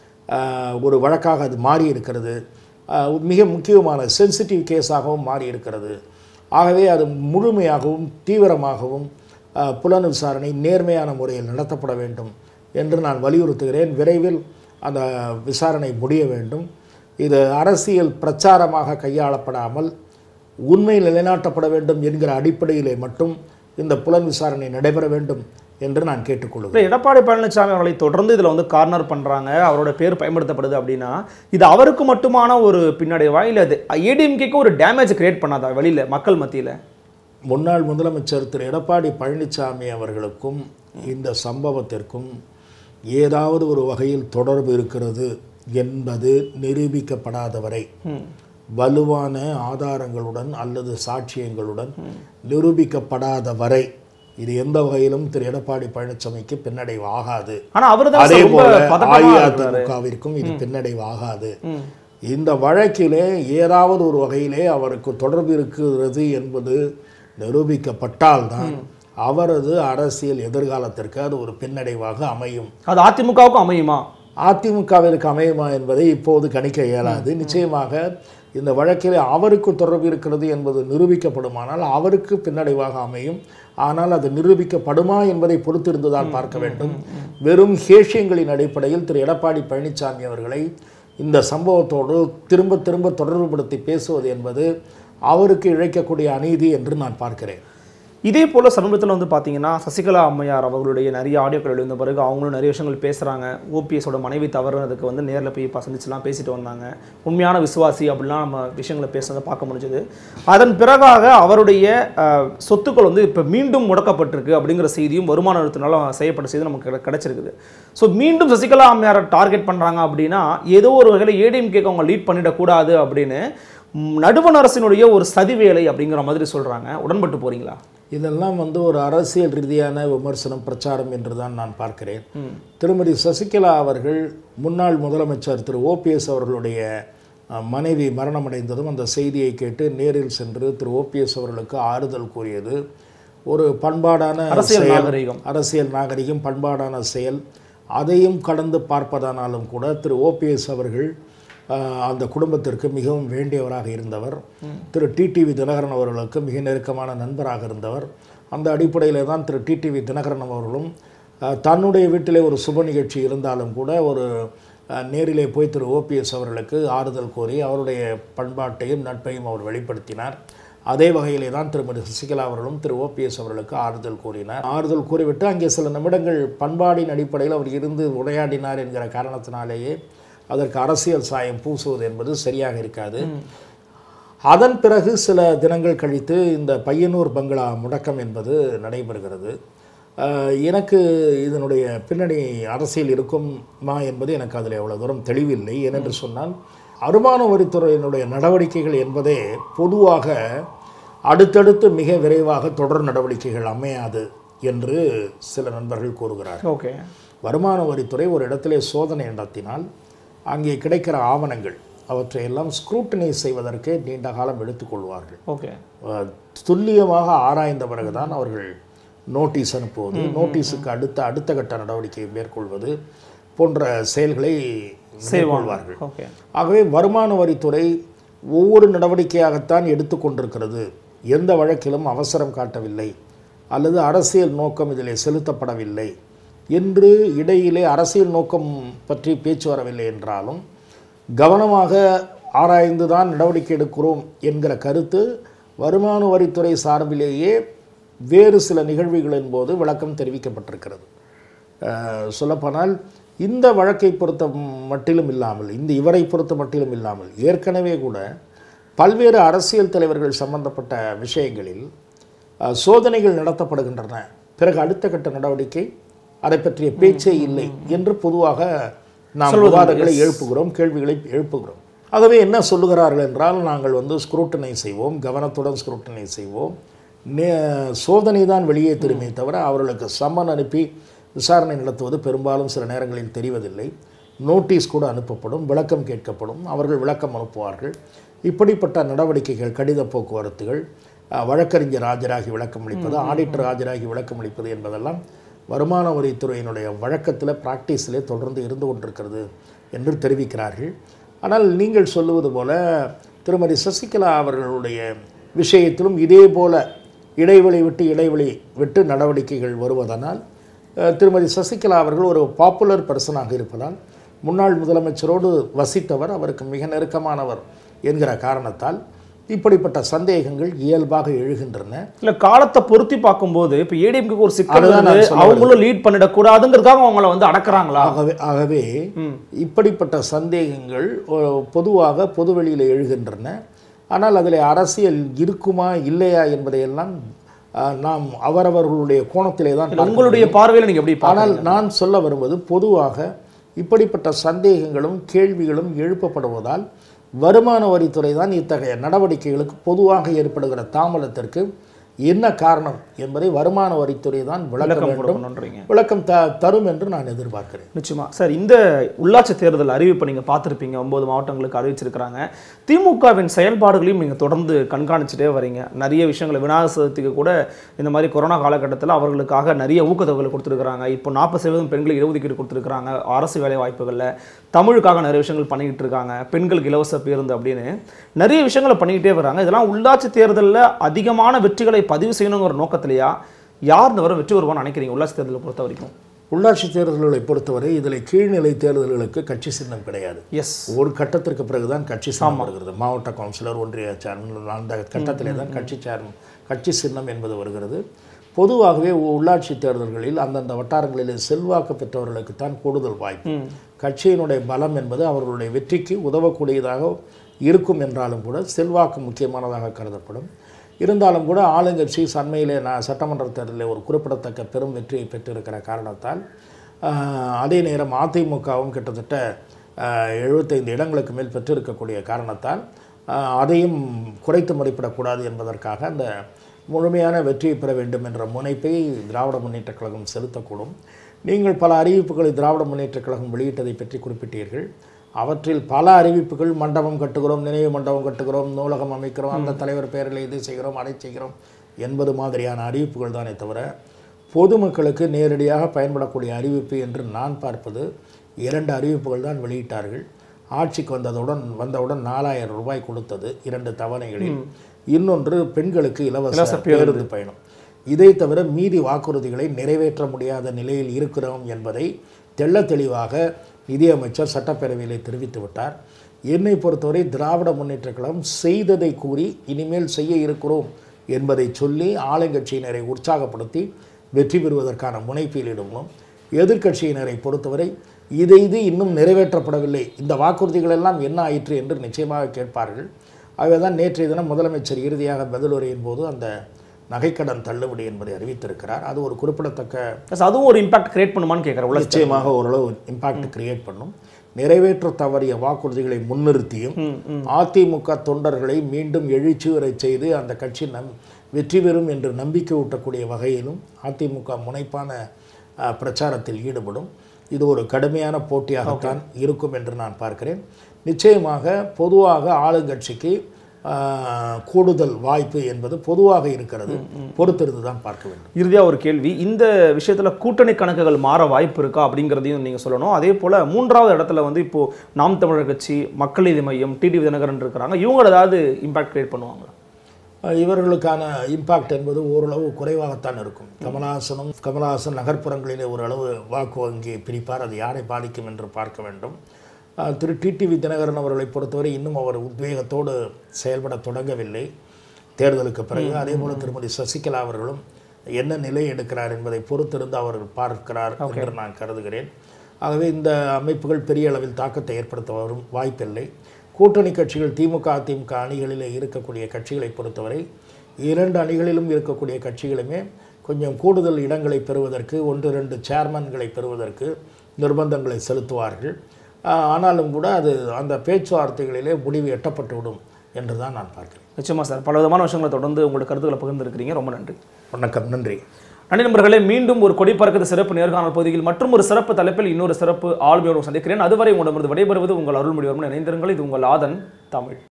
ஆஹ், ஒரு வழக்காக அது மாறி இருக்கிறது ஆஹ், மிக முக்கியமான சென்சிட்டிவ் கேஸாகவும் மாறி இருக்கிறது ஆகவே அது முழுமையாகவும் தீவிரமாகவும் ஆஹ், புலன் விசாரணை நேர்மையான முறையில் நடத்தப்பட வேண்டும் என்று நான் வலியுறுத்துகிறேன் விரைவில் அந்த விசாரணை முடிய வேண்டும் இது அரசியல் பிரச்சாரமாக கையாளப்படாமல் உண்மை நிலைநாட்டப்பட வேண்டும் என்கிற அடிப்படையிலே மட்டும் இந்த புலன் விசாரணை நடைபெற வேண்டும் என்று நான் கேட்டுக்கொள்கிறேன் இல்ல எடப்பாடி பழனிசாமி அவர்களை தொடர்ந்து இதுல வந்து கார்னர் பண்றாங்க அவரோட பேர் பயன்படுத்தப்படுது அப்படின்னா இது அவருக்கு மட்டுமான ஒரு பின்னடைவா இல்ல அது ஏடிஎம்கேக்கு ஒரு டேமேஜ் கிரியேட் பண்ணாதா வெளியில மக்கள் மத்தியில முன்னாள் முதலமைச்சர் திரு எடப்பாடி பழனிசாமி அவர்களுக்கும் இந்த சம்பவத்திற்கும் ஏதாவது ஒரு வகையில் தொடர்பு இருக்கிறது என்பது நிரூபிக்கப்படாத வரை வலுவான ஆதாரங்களுடன் அல்லது சாட்சியங்களுடன் நிரூபிக்கப்படாத வரை இது எந்த வகையிலும் திரு எடப்பாடி பழனிசாமிக்கு பின்னடைவு ஆகாது ஆனா அவர் தான் அதே சார் ரொம்ப போல பதட்டமா இருக்கிறாரு அஇஅதிமுகவிற்கும் இது பின்னடைவு ஆகாது இந்த வழக்கிலே ஏதாவது ஒரு வகையிலே அவருக்கு தொடர்பு இருக்கிறது என்பது நிரூபிக்கப்பட்டால்தான் அவரது அரசியல் எதிர்காலத்திற்கு அது ஒரு பின்னடைவாக அமையும் அது அதிமுகவுக்கும் அமையுமா அதிமுகவிற்கு அமையுமா என்பதை இப்போது கணிக்க இயலாது நிச்சயமாக இந்த வழக்கில் அவருக்கு தொடர்பு இருக்கிறது என்பது நிரூபிக்கப்படுமானால் அவருக்கு பின்னடைவாக அமையும் ஆனால் அது நிரூபிக்கப்படுமா என்பதை பொறுத்திருந்துதான் பார்க்க வேண்டும் வெறும் ஹேஷியங்களின் அடிப்படையில் திரு எடப்பாடி பழனிசாமி அவர்களை இந்த சம்பவத்தோடு திரும்ப திரும்ப தொடர்புபடுத்தி பேசுவது என்பது அவருக்கு இழைக்கக்கூடிய அநீதி என்று நான் பார்க்கிறேன் இதே போல சமீபத்தில் வந்து பார்த்தீங்கன்னா சசிகலா அம்மையார் அவர்களுடைய நிறைய ஆடியோக்கள் எழுந்த பிறகு அவங்களும் நிறைய விஷயங்கள் பேசுகிறாங்க ஓபிஎஸோட மனைவி தவறுனதுக்கு வந்து நேரில் போய் ப- சந்திச்சுலாம் பேசிட்டு வந்தாங்க உண்மையான விசுவாசி அப்படிலாம் நம்ம விஷயங்களை பேசுனதை பார்க்க முடிஞ்சது அதன் பிறகாக அவருடைய அஹ், சொத்துக்கள் வந்து இப்போ மீண்டும் முடக்கப்பட்டிருக்கு அப்படிங்கிற செய்தியும் வருமான வரித்துனால செய்யப்பட்ட செய்தி நமக்கு கிடை- கிடைச்சிருக்குது ஸோ மீண்டும் சசிகலா அம்மையாரை டார்கெட் பண்ணுறாங்க அப்படின்னா ஏதோ ஒரு வகையில் ஏடிஎம்கேக்கு அவங்க லீட் பண்ணிடக்கூடாது அப்படின்னு ம், நடுவண் அரசினுடைய ஒரு சதி வேலை அப்படிங்கிற மாதிரி சொல்கிறாங்க உடன்பட்டு போறீங்களா இதெல்லாம் வந்து ஒரு அரசியல் ரீதியான விமர்சனம் பிரச்சாரம் என்று தான் நான் பார்க்கிறேன் திருமதி சசிகலா அவர்கள் முன்னாள் முதலமைச்சர் திரு ஓபிஎஸ் அவர்களுடைய அஹ், மனைவி மரணமடைந்ததும் அந்த செய்தியை கேட்டு நேரில் சென்று திரு ஓபிஎஸ் அவர்களுக்கு ஆறுதல் கூறியது ஒரு பண்பாடான அரசியல் செயல். நாகரிகம். அரசியல் நாகரிகம் பண்பாடான செயல் அதையும் கடந்து பார்ப்பதானாலும் கூட திரு ஓபிஎஸ் அவர்கள் ஆஹ், அந்த குடும்பத்திற்கு மிகவும் வேண்டியவராக இருந்தவர் திரு டிடிவி தினகரன் அவர்களுக்கு மிக நெருக்கமான நண்பராக இருந்தவர் அந்த அடிப்படையில் தான் திரு டிடிவி தினகரன் அவர்களும் ஆஹ், தன்னுடைய வீட்டிலே ஒரு சுப நிகழ்ச்சி இருந்தாலும் கூட ஒரு ஆஹ், நேரிலே போய் திரு ஓபிஎஸ் அவர்களுக்கு ஆறுதல் கோரி அவருடைய பண்பாட்டையும் நட்பையும் அவர் வெளிப்படுத்தினார் அதே வகையிலே தான் திருமதி சசிகலா அவர்களும் திரு ஓபிஎஸ் அவர்களுக்கு ஆறுதல் கூறினார் ஆறுதல் கூறிவிட்டு அங்கே சில நிமிடங்கள் பண்பாடின் அடிப்படையில் அவர் இருந்து உரையாடினார் என்கிற காரணத்தினாலேயே அதற்கு அரசியல் சாயம் பூசுவது என்பது சரியாக இருக்காது அதன் பிறகு சில தினங்கள் கழித்து இந்த பையனூர் பங்களா முடக்கம் என்பது நடைபெறுகிறது அஹ், எனக்கு இதனுடைய பின்னணி அரசியல் இருக்குமா என்பது எனக்கு அதில் அவ்வளோ தூரம் தெளிவில்லை ஏனென்று சொன்னால் வருமான வரித்துறையினுடைய நடவடிக்கைகள் என்பதே பொதுவாக அடுத்தடுத்து மிக விரைவாக தொடர் நடவடிக்கைகள் அமையாது என்று சில நண்பர்கள் கூறுகிறார்கள் ஓகே வருமான வரித்துறை ஒரு இடத்திலே சோதனை நடத்தினால் அங்கே கிடைக்கிற ஆவணங்கள் அவற்றை எல்லாம் ஸ்க்ரூட்டனைஸ் செய்வதற்கே நீண்ட காலம் எடுத்துக்கொள்வார்கள் ஓகே அஹ், துல்லியமாக ஆராய்ந்த பிறகுதான் அவர்கள் நோட்டீஸ் அனுப்புவது நோட்டீஸுக்கு அடுத்த அடுத்த கட்ட நடவடிக்கையை மேற்கொள்வது போன்ற செயல்களை மேற்கொள்வார்கள் ஓகே ஆகவே வருமான வரித்துறை ஒவ்வொரு நடவடிக்கையாகத்தான் எடுத்துக்கொண்டிருக்கிறது எந்த வழக்கிலும் அவசரம் காட்டவில்லை அல்லது அரசியல் நோக்கம் இதிலே செலுத்தப்படவில்லை என்று இடையிலே அரசியல் நோக்கம் பற்றி பேச்சு வரவில்லை என்றாலும் கவனமாக ஆராய்ந்து தான் நடவடிக்கை எடுக்கிறோம் என்கிற கருத்து வருமான வரித்துறை சார்பிலேயே வேறு சில நிகழ்வுகளின் போது விளக்கம் தெரிவிக்கப்பட்டிருக்கிறது அஹ், சொல்லப்போனால் இந்த வழக்கை பொறுத்த மட்டிலும் இல்லாமல் இந்த இவரை பொறுத்த மட்டிலும் இல்லாமல் ஏற்கனவே கூட பல்வேறு அரசியல் தலைவர்கள் சம்பந்தப்பட்ட விஷயங்களில் அஹ், சோதனைகள் நடத்தப்படுகின்றன பிறகு அடுத்த கட்ட நடவடிக்கை அதை பற்றிய பேச்சே இல்லை என்று பொதுவாக நாம் விவாதங்களை எழுப்புகிறோம் கேள்விகளை எழுப்புகிறோம் ஆகவே என்ன சொல்லுகிறார்கள் என்றால் நாங்கள் வந்து ஸ்க்ரூட்டனை செய்வோம் கவனத்துடன் ஸ்க்ரூட்டனை செய்வோம் நே சோதனை தான் வெளியே திரும்பி தவிர அவர்களுக்கு சம்மன் அனுப்பி விசாரணை நடத்துவது பெரும்பாலும் சில நேரங்களில் தெரிவதில்லை நோட்டீஸ் கூட அனுப்பப்படும் விளக்கம் கேட்கப்படும் அவர்கள் விளக்கம் அனுப்புவார்கள் இப்படிப்பட்ட நடவடிக்கைகள் கடித போக்குவரத்துகள் அஹ், வழக்கறிஞர் ஆஜராகி விளக்கம் அளிப்பது ஆடிட்டர் ஆஜராகி விளக்கம் அளிப்பது என்பதெல்லாம் வருமான வரித்துறையினுடைய வழக்கத்தில் ப்ராக்டிஸிலே தொடர்ந்து இருந்து கொண்டிருக்கிறது என்று தெரிவிக்கிறார்கள் ஆனால் நீங்கள் சொல்லுவது போல திருமதி சசிகலா அவர்களுடைய விஷயத்திலும் இதே போல இடைவெளி விட்டு இடைவெளி விட்டு நடவடிக்கைகள் வருவதனால் அஹ், திருமதி சசிகலா அவர்கள் ஒரு பாப்புலர் பர்சனாக இருப்பதால் முன்னாள் முதலமைச்சரோடு வசித்தவர் அவருக்கு மிக நெருக்கமானவர் என்கிற காரணத்தால் இப்படிப்பட்ட சந்தேகங்கள் இயல்பாக எழுகின்றன இல்ல காலத்தை பொருத்தி பார்க்கும்போது இப்ப ஏடிஎம்க்கு ஒரு சிக்கல் அதுதான் நான் வருது சொல்ல அவங்களும் லீட் பண்ணிடக்கூடாதுங்கிறதுக்காக அவங்கள வந்து அடக்குறாங்களா ஆகவே ஆகவே இப்படிப்பட்ட சந்தேகங்கள் ஒ- பொதுவாக பொதுவெளியில் எழுகின்றன ஆனால் அதில் அரசியல் இருக்குமா இல்லையா என்பதையெல்லாம் அஹ், நாம் அவரவர்களுடைய கோணத்திலே தான் பார்க்க உங்களுடைய பார்வையில நீங்க எப்படி ஆனால் நான் சொல்ல வருவது பொதுவாக இப்படிப்பட்ட சந்தேகங்களும் கேள்விகளும் எழுப்பப்படுவதால் வருமான வரித்துறை தான் இத்தகைய நடவடிக்கைகளுக்கு பொதுவாக ஏற்படுகிற தாமதத்திற்கு என்ன காரணம் என்பதை வருமான வரித்துறை தான் விளக்க விளக்கம் வேண்டும் கொடுக்கணுன்றீங்க விளக்கம் த தரும் என்று நான் எதிர்பார்க்கிறேன் நிச்சயமா சார் இந்த உள்ளாட்சி தேர்தல் அறிவிப்பை நீங்க பார்த்திருப்பீங்க ஒன்பது மாவட்டங்களுக்கு அறிவிச்சிருக்கிறாங்க திமுகவின் செயல்பாடுகளையும் நீங்க தொடர்ந்து கண்காணிச்சுட்டே வரீங்க நிறைய விஷயங்களை விநாயகர் சதுர்த்திக்கு கூட இந்த மாதிரி கொரோனா காலகட்டத்தில் அவர்களுக்காக நிறைய ஊக்கத்தொகைகளை கொடுத்துருக்காங்க இப்போ நாற்பது சதவீதம் பெண்களுக்கு இடஒதுக்கீடு கொடுத்துருக்காங்க அரசு வேலை வாய்ப்புகளில் தமிழுக்காக நிறைய விஷயங்கள் பண்ணிக்கிட்டு இருக்காங்க பெண்களுக்கு இலவச பேருந்து அப்படின்னு நிறைய விஷயங்களை பண்ணிக்கிட்டே வராங்க இதெல்லாம் உள்ளாட்சி தேர்தலில் அதிகமான வெற்றிகளை பதிவு செய்யணுங்கிற நோக்கத்திலையா யார் இந்த வரை வெற்றி வருவான்னு நினைக்கிறீங்க உள்ளாட்சி தேர்தலை பொறுத்த வரைக்கும் உள்ளாட்சி தேர்தல்களை பொறுத்தவரை இதில் கீழ்நிலை தேர்தல்களுக்கு கட்சி சின்னம் கிடையாது எஸ் ஒரு கட்டத்திற்கு பிறகுதான் கட்சி சின்னம் வருகிறது மாவட்ட கவுன்சிலர் ஒன்றிய சேர்மன் அந்த கட்டத்திலே தான் கட்சி சேர் கட்சி சின்னம் என்பது வருகிறது பொதுவாகவே உள்ளாட்சி தேர்தல்களில் அந்தந்த வட்டாரங்களிலே செல்வாக்கு பெற்றவர்களுக்கு தான் கூடுதல் வாய்ப்பு கட்சியினுடைய பலம் என்பது அவர்களுடைய வெற்றிக்கு உதவக்கூடியதாக இருக்கும் என்றாலும் கூட செல்வாக்கு முக்கியமானதாக கருதப்படும் இருந்தாலும் கூட ஆளுங்கட்சி சண்மையிலே நான் சட்டமன்ற தேர்தலில் ஒரு குறிப்பிடத்தக்க பெரும் வெற்றியை பெற்றிருக்கிற காரணத்தால் ஆஹ், அதே நேரம் அதிமுகவும் கிட்டத்தட்ட ஆஹ், 75 இடங்களுக்கு மேல் பெற்றிருக்கக்கூடிய காரணத்தால் ஆஹ், அதையும் குறைத்து மதிப்பிடக்கூடாது என்பதற்காக அந்த முழுமையான வெற்றியை பெற வேண்டும் என்ற முனைப்பை திராவிட முன்னேற்றக் கழகம் செலுத்தக்கூடும் நீங்கள் பல அறிவிப்புகளை திராவிட முன்னேற்றக் கழகம் வெளியிட்டதை பற்றி குறிப்பிட்டீர்கள் அவற்றில் பல அறிவிப்புகள் மண்டபம் கட்டுகிறோம் நினைவு மண்டபம் கட்டுகிறோம் நூலகம் அமைக்கிறோம் அந்த தலைவர் பெயரில் இது செய்கிறோம் அதை செய்கிறோம் என்பது மாதிரியான அறிவிப்புகள் தானே தவிர பொதுமக்களுக்கு நேரடியாக பயன்படக்கூடிய அறிவிப்பு என்று நான் பார்ப்பது இரண்டு அறிவிப்புகள் தான் வெளியிட்டார்கள் ஆட்சிக்கு வந்ததுடன் வந்தவுடன் நாலாயிரம் ரூபாய் கொடுத்தது இரண்டு தவணைகளில் இன்னொன்று பெண்களுக்கு இலவச பேருந்து பயணம் இதை தவிர மீதி வாக்குறுதிகளை நிறைவேற்ற முடியாத நிலையில் இருக்கிறோம் என்பதை தெள்ளத் தெளிவாக நிதியமைச்சர் சட்டப்பேரவையிலே தெரிவித்து விட்டார் என்னை பொறுத்தவரை திராவிட முன்னேற்றக் கழகம் செய்ததை கூறி இனிமேல் செய்ய இருக்கிறோம் என்பதை சொல்லி ஆளுங்கட்சியினரை உற்சாகப்படுத்தி வெற்றி பெறுவதற்கான முனைப்பில் ஈடுபடும் எதிர்க்கட்சியினரை பொறுத்தவரை இது இது இன்னும் நிறைவேற்றப்படவில்லை இந்த வாக்குறுதிகள் எல்லாம் என்ன ஆயிற்று என்று நிச்சயமாக கேட்பார்கள் ஆகவே தான் நேற்றைய தினம் முதலமைச்சர் இறுதியாக பதிலுரையின் போது அந்த நகைக்கடன் தள்ளுபடி என்பதை அறிவித்திருக்கிறார் அது ஒரு குறிப்பிடத்தக்க Yes, அதுவும் ஒரு இம்பாக்ட் கிரியேட் பண்ணுமான்னு கேட்குறேன் உள்ள நிச்சயமாக ஓரளவு இம்பாக்ட் கிரியேட் பண்ணும் நிறைவேற்ற தவறிய வாக்குறுதிகளை முன்னிறுத்தியும் அதிமுக தொண்டர்களை மீண்டும் எழுச்சியுறை செய்து அந்த கட்சி நம் வெற்றி பெறும் என்று நம்பிக்கை ஊட்டக்கூடிய வகையிலும் அதிமுக முனைப்பான அஹ், பிரச்சாரத்தில் ஈடுபடும் இது ஒரு கடுமையான போட்டியாகத்தான் இருக்கும் என்று நான் பார்க்கிறேன் நிச்சயமாக பொதுவாக ஆளுங்கட்சிக்கு அஹ், கூடுதல் வாய்ப்பு என்பது பொதுவாக இருக்கிறது பொறுத்திருந்து தான் பார்க்க வேண்டும் இறுதியா ஒரு கேள்வி இந்த விஷயத்துல கூட்டணி கணக்குகள் மாற வாய்ப்பு இருக்கா அப்படிங்கிறதையும் நீங்க சொல்லணும் அதே போல மூன்றாவது இடத்துல வந்து இப்போ நாம் தமிழர் கட்சி மக்கள் நீதி மையம் டிடி தினகரன் இருக்கிறாங்க இவங்க ஏதாவது இம்பாக்ட் கிரியேட் பண்ணுவாங்க அஹ் இவர்களுக்கான இம்பாக்ட் என்பது ஓரளவு குறைவாகத்தான் இருக்கும் கமலஹாசனும் கமலஹாசன் நகர்ப்புறங்களிலே ஓரளவு வாக்கு வங்கி பிரிப்பார் அது யாரை பாதிக்கும் என்று பார்க்க வேண்டும் அஹ் திரு டிடிவி தினகரன் அவர்களை பொறுத்தவரை இன்னும் அவர் உத்வேகத்தோடு செயல்பட தொடங்கவில்லை தேர்தலுக்கு பிறகு அதே போல திருமதி சசிகலா அவர்களும் என்ன நிலை எடுக்கிறார் என்பதை பொறுத்திருந்து அவர் பார்க்கிறார் என்று நான் கருதுகிறேன் ஆகவே இந்த அமைப்புகள் பெரிய அளவில் தாக்கத்தை ஏற்படுத்த வரும் வாய்ப்பில்லை கூட்டணி கட்சிகள் திமுக அதிமுக அணிகளிலே இருக்கக்கூடிய கட்சிகளை பொறுத்தவரை இரண்டு அணிகளிலும் இருக்கக்கூடிய கட்சிகளுமே கொஞ்சம் கூடுதல் இடங்களை பெறுவதற்கு ஒன்று ரெண்டு சேர்மன்களை பெறுவதற்கு நிர்பந்தங்களை செலுத்துவார்கள் ஆஹ் ஆனாலும் கூட அது அந்த பேச்சுவார்த்தைகளிலே முடிவு எட்டப்பட்டுவிடும் என்று தான் நான் பார்க்கிறேன் நிச்சயமா சார் பல விதமான விஷயங்களை தொடர்ந்து உங்களோட கருத்துக்களை பகிர்ந்துருக்கிறீங்க ரொம்ப நன்றி வணக்கம் நன்றி நன்றி நண்பர்களே மீண்டும் ஒரு கொடி பறக்குது சிறப்பு நேர்காணல் பகுதியில் மற்றும் ஒரு சிறப்பு தலைப்பில் இன்னொரு சிறப்பு ஆளுமையோடு சந்திக்கிறேன் அதுவரை உங்களிடமிருந்து விடைபெறுவது உங்கள் அருள்மொழிவர்மன் இணைந்திருங்கள் இது உங்கள் ஆதன் தமிழ்